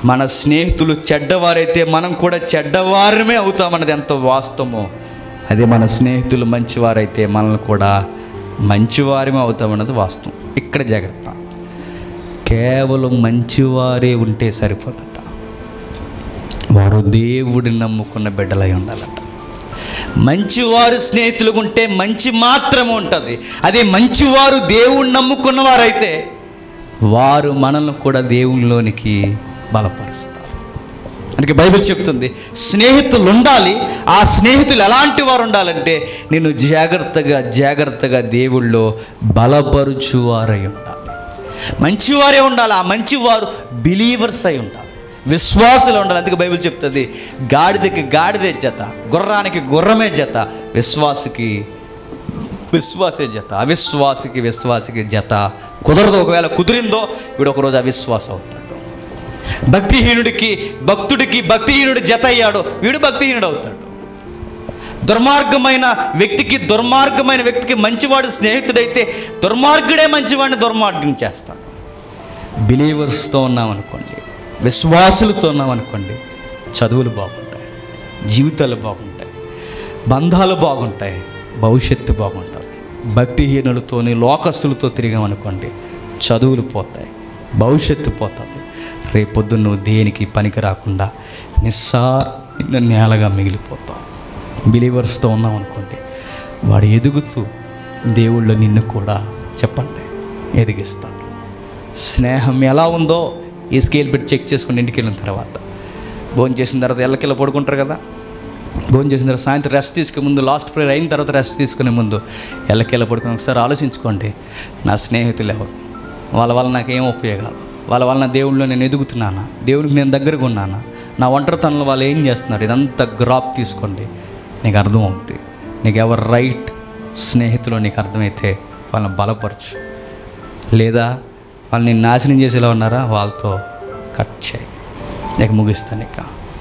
మన స్నేహితులు చెడ్డవారైతే మనం కూడా చెడ్డవారమే అవుతామన్నది ఎంత వాస్తవమో అదే మన స్నేహితులు మంచివారైతే మనల్ని కూడా మంచివారమే అవుతామన్నది వాస్తవం ఇక్కడ జాగ్రత్త కేవలం మంచివారే ఉంటే సరిపోదట వారు దేవుడిని నమ్ముకున్న బిడ్డలై ఉండాలట మంచివారు స్నేహితులుగా ఉంటే మంచి మాత్రమే ఉంటుంది అదే మంచివారు దేవుణ్ణి నమ్ముకున్న వారైతే వారు మనల్ని కూడా దేవునిలోనికి బలపరుస్తారు అందుకే బైబిల్ చెప్తుంది స్నేహితులు ఉండాలి ఆ స్నేహితులు ఎలాంటి వారు ఉండాలంటే నేను జాగ్రత్తగా జాగ్రత్తగా దేవుళ్ళో బలపరుచువారై ఉండాలి మంచివారే ఉండాలి ఆ మంచివారు బిలీవర్స్ అయి ఉండాలి విశ్వాసులు ఉండాలి అందుకే బైబిల్ చెప్తుంది గాడిదకి గాడిదే జత గుర్రానికి గుర్రమే జత విశ్వాసకి విశ్వాసే జత అవిశ్వాసికి విశ్వాసికి జత కుదరదు ఒకవేళ కుదిరిందో వీడు ఒకరోజు అవిశ్వాసం అవుతాడు భక్తిహీనుడికి భక్తుడికి భక్తిహీనుడు జత అయ్యాడు వీడు భక్తిహీనుడు అవుతాడు దుర్మార్గమైన వ్యక్తికి దుర్మార్గమైన వ్యక్తికి మంచివాడు స్నేహితుడైతే దుర్మార్గుడే మంచివాడిని దుర్మార్గం చేస్తాడు బిలీవర్స్తో ఉన్నామనుకోండి విశ్వాసులతో ఉన్నామనుకోండి చదువులు బాగుంటాయి జీవితాలు బాగుంటాయి బంధాలు బాగుంటాయి భవిష్యత్తు బాగుంటుంది భక్తిహీనులతోని లోకస్తులతో తిరిగామనుకోండి చదువులు పోతాయి భవిష్యత్తు పోతుంది రేపొద్దు నువ్వు దేనికి పనికి రాకుండా నిస్సార నేలగా మిగిలిపోతావు బిలీవర్స్తో ఉన్నాం అనుకోండి వాడు ఎదుగుతూ దేవుళ్ళు నిన్ను కూడా చెప్పండి ఎదిగిస్తాడు స్నేహం ఎలా ఉందో ఈ స్కేల్ పెట్టి చెక్ చేసుకుని ఇంటికి వెళ్ళిన తర్వాత భోజనం చేసిన తర్వాత ఎల్లకెళ్ళ పడుకుంటారు కదా భోజనం చేసిన తర్వాత సాయంత్రం రెస్ట్ తీసుకునే ముందు లాస్ట్ ప్రేయర్ అయిన తర్వాత రెస్ట్ తీసుకునే ముందు ఎల్లకెళ్ళ పడుకుని ఒకసారి ఆలోచించుకోండి నా స్నేహితులు ఎవరు వాళ్ళ వల్ల నాకేం ఉపయోగాలు వాళ్ళ వల్ల నా దేవుళ్ళు నేను ఎదుగుతున్నానా దేవునికి నేను దగ్గరగా ఉన్నానా నా ఒంటరితనంలో వాళ్ళు ఏం చేస్తున్నారు ఇదంతా గ్రాప్ తీసుకోండి నీకు అర్థమవుతుంది నీకు ఎవరు రైట్ స్నేహితులు నీకు అర్థమైతే వాళ్ళని బలపరచు లేదా వాళ్ళని నాశనం చేసేలా ఉన్నారా వాళ్ళతో కట్ చేయి నీకు ముగిస్తాను ఇక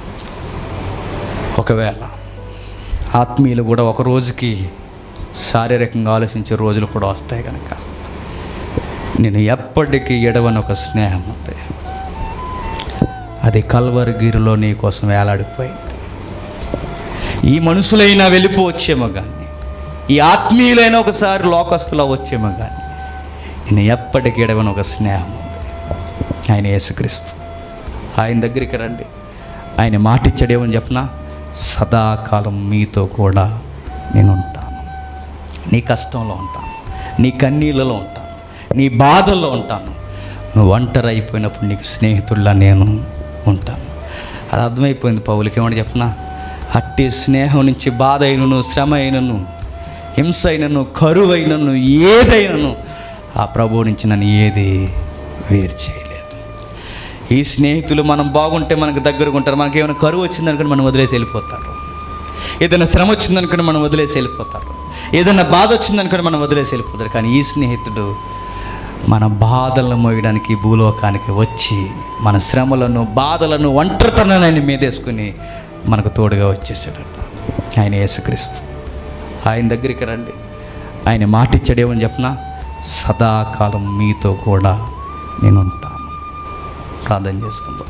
ఒకవేళ ఆత్మీయులు కూడా ఒక రోజుకి శారీరకంగా ఆలోచించే రోజులు కూడా వస్తాయి కనుక నేను ఎప్పటికీ ఎడవని ఒక స్నేహం ఉంది అది కల్వరగిరిలో నీ కోసం వేలాడిపోయింది ఈ మనుషులైనా వెళ్ళిపోవచ్చేమో కానీ ఈ ఆత్మీయులైనా ఒకసారి లోకస్తులు వచ్చేమో కానీ నేను ఎప్పటికీ ఎడవని ఒక స్నేహం ఉంది ఆయన యేసుక్రీస్తు ఆయన దగ్గరికి రండి ఆయన మాటిచ్చాడేమని చెప్పనా సదాకాలం మీతో కూడా నేను ఉంటాను నీ కష్టంలో ఉంటాను నీ కన్నీళ్ళలో ఉంటాను నీ బాధల్లో ఉంటాను నువ్వు ఒంటరి అయిపోయినప్పుడు నీకు స్నేహితుల్లా నేను ఉంటాను అది అర్థమైపోయింది పౌలకి ఏమని చెప్పనా అట్టి స్నేహం నుంచి బాధ అయినను శ్రమ అయినను హింస అయినను కరువు అయినను ఏదైనను ఆ ప్రభువు నుంచి నన్ను ఏది వేరు చేయలేదు ఈ స్నేహితులు మనం బాగుంటే మనకు దగ్గరగా ఉంటారు మనకి ఏమైనా కరువు వచ్చిందనుకోండి మనం వదిలేసి వెళ్ళిపోతారు ఏదైనా శ్రమ వచ్చిందనుకోండి మనం వదిలేసి వెళ్ళిపోతారు ఏదైనా బాధ వచ్చిందనుకోండి మనం వదిలేసి వెళ్ళిపోతారు కానీ ఈ స్నేహితుడు మన బాధలను మోయడానికి ఈ భూలోకానికి వచ్చి మన శ్రమలను బాధలను ఒంటరితనాన్ని ఆయన మీదేసుకుని మనకు తోడుగా వచ్చేసాడట ఆయన యేసుక్రీస్తు ఆయన దగ్గరికి రండి ఆయన మాటిచ్చాడేమని చెప్పనా సదాకాలం మీతో కూడా నేను ఉంటాను ప్రార్థన చేసుకుందాం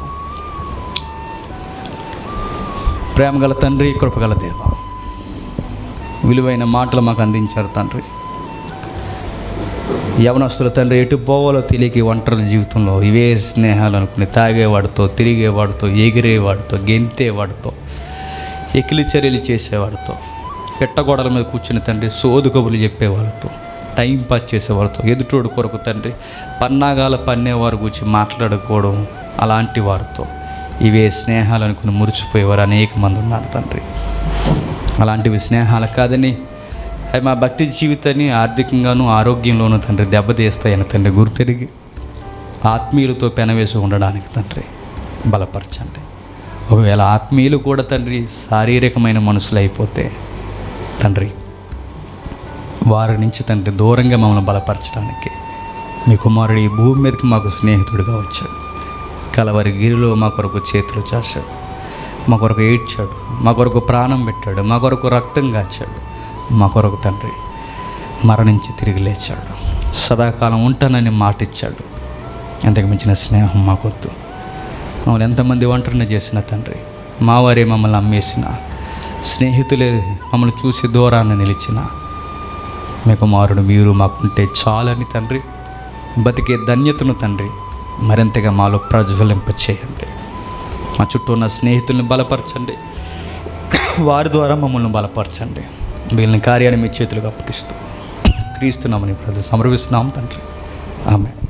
ప్రేమగల తండ్రి కృపగల దేవ విలువైన మాటలు మాకు అందించారు తండ్రి యవనస్తుల తండ్రి ఎటు పోవాలో తెలియక ఈ ఒంటరి జీవితంలో ఇవే స్నేహాలు అనుకుని తాగేవాడితో తిరిగేవాడితో ఎగిరేవాడితో గెంతేవాడితో ఎకిలి చర్యలు చేసేవాడితో పెట్టగోడల మీద కూర్చుని తండ్రి సోదు కబుర్లు చెప్పేవాళ్ళతో టైం పాస్ చేసేవాళ్ళతో ఎదుటోడు కొరకు తండ్రి పన్నాగాల పన్నేవారు గురించి మాట్లాడుకోవడం అలాంటి వారితో ఇవే స్నేహాలు అనుకుని మురిచిపోయేవారు అనేక మంది ఉన్నారు తండ్రి అలాంటివి స్నేహాలు కాదని అవి మా భక్తి జీవితాన్ని ఆర్థికంగాను ఆరోగ్యంలోనూ తండ్రి దెబ్బతీస్తాయని తండ్రి గుర్తెరిగి ఆత్మీయులతో పెనవేసి ఉండడానికి తండ్రి బలపరచండి ఒకవేళ ఆత్మీయులు కూడా తండ్రి శారీరకమైన మనుషులు అయిపోతే తండ్రి వారి నుంచి తండ్రి దూరంగా మమ్మల్ని బలపరచడానికి మీ కుమారుడు ఈ భూమి మీదకి మాకు స్నేహితుడిగా వచ్చాడు కలవరి గిరిలో మా కొరకు చేతులు చేశాడు మా కొరకు ఏడ్చాడు మా కొరకు ప్రాణం పెట్టాడు మా కొరకు రక్తం కాచాడు మా కొరకు తండ్రి మరణించి తిరిగి లేచాడు సదాకాలం ఉంటానని మాట ఇచ్చాడు అంతకు మించిన స్నేహం మాకొద్దు మమ్మల్ని ఎంతమంది ఒంటరిని చేసిన తండ్రి మా వారే మమ్మల్ని అమ్మేసిన స్నేహితులే మమ్మల్ని చూసి దూరాన్ని నిలిచిన మీ కుమారుడు మీరు మాకుంటే చాలని తండ్రి బతికే ధన్యతను తండ్రి మరింతగా మాలో ప్రజ్వలింప చేయండి మా చుట్టూ ఉన్న స్నేహితుల్ని బలపరచండి వారి ద్వారా మమ్మల్ని బలపరచండి మిగిలిన కార్యాన్ని మీ చేతులకు అప్పగిస్తూ క్రీస్తున్నామని ప్రతి సమర్పిస్తున్నాం తండ్రి ఆమె